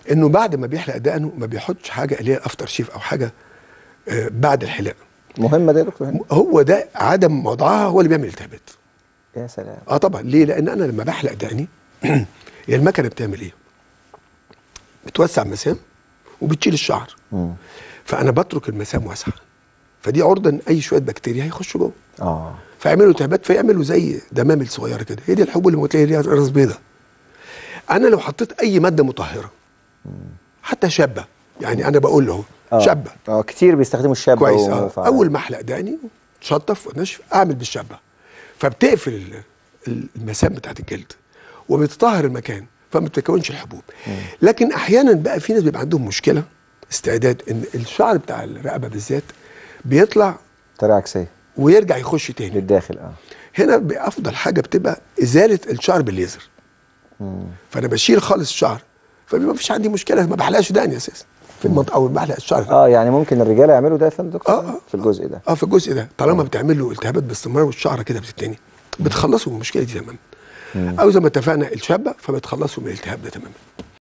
انه بعد ما بيحلق دقنه ما بيحطش حاجه اللي هي افتر شيف او حاجه آه، بعد الحلاق مهمه دي يا دكتور هاني؟ هو ده عدم وضعها هو اللي بيعمل التهابات يا سلام اه طبعا ليه لان انا لما بحلق دقني هي المكنه بتعمل ايه بتوسع مسام وبتشيل الشعر مم. فانا بترك المسام واسعه فدي عرضه ان اي شويه بكتيريا هيخشوا جوه اه فيعملوا التهابات فيعملوا زي دمامل صغيره كده هي دي الحبوب اللي بتلاقي ليها راس بيضه انا لو حطيت اي ماده مطهره حتى شابه يعني انا بقول له اه شابه اه كتير بيستخدموا الشابه كويس اه ومفعل. اول ما احلق دقني تشطف ونشف اعمل بالشابه فبتقفل ال- ال- المسام بتاعت الجلد وبتطهر المكان فما بتكونش الحبوب لكن احيانا بقى في ناس بيبقى عندهم مشكله استعداد ان الشعر بتاع الرقبه بالذات بيطلع طريقه عكسيه ويرجع يخش تاني للداخل اه هنا بافضل حاجه بتبقى ازاله الشعر بالليزر مم. فانا بشيل خالص الشعر فما فيش عندي مشكله ما بحلقش دقني اساسا في المنطقه او بحلق الشعر اه يعني ممكن الرجاله يعملوا ده يا فندم دكتور آه، آه. في الجزء ده اه في الجزء ده طالما بتعمل له التهابات باستمرار والشعره كده بتتني بتخلصوا من المشكله دي تماما او زي ما اتفقنا الشابه فبتخلصوا من الالتهاب ده تماما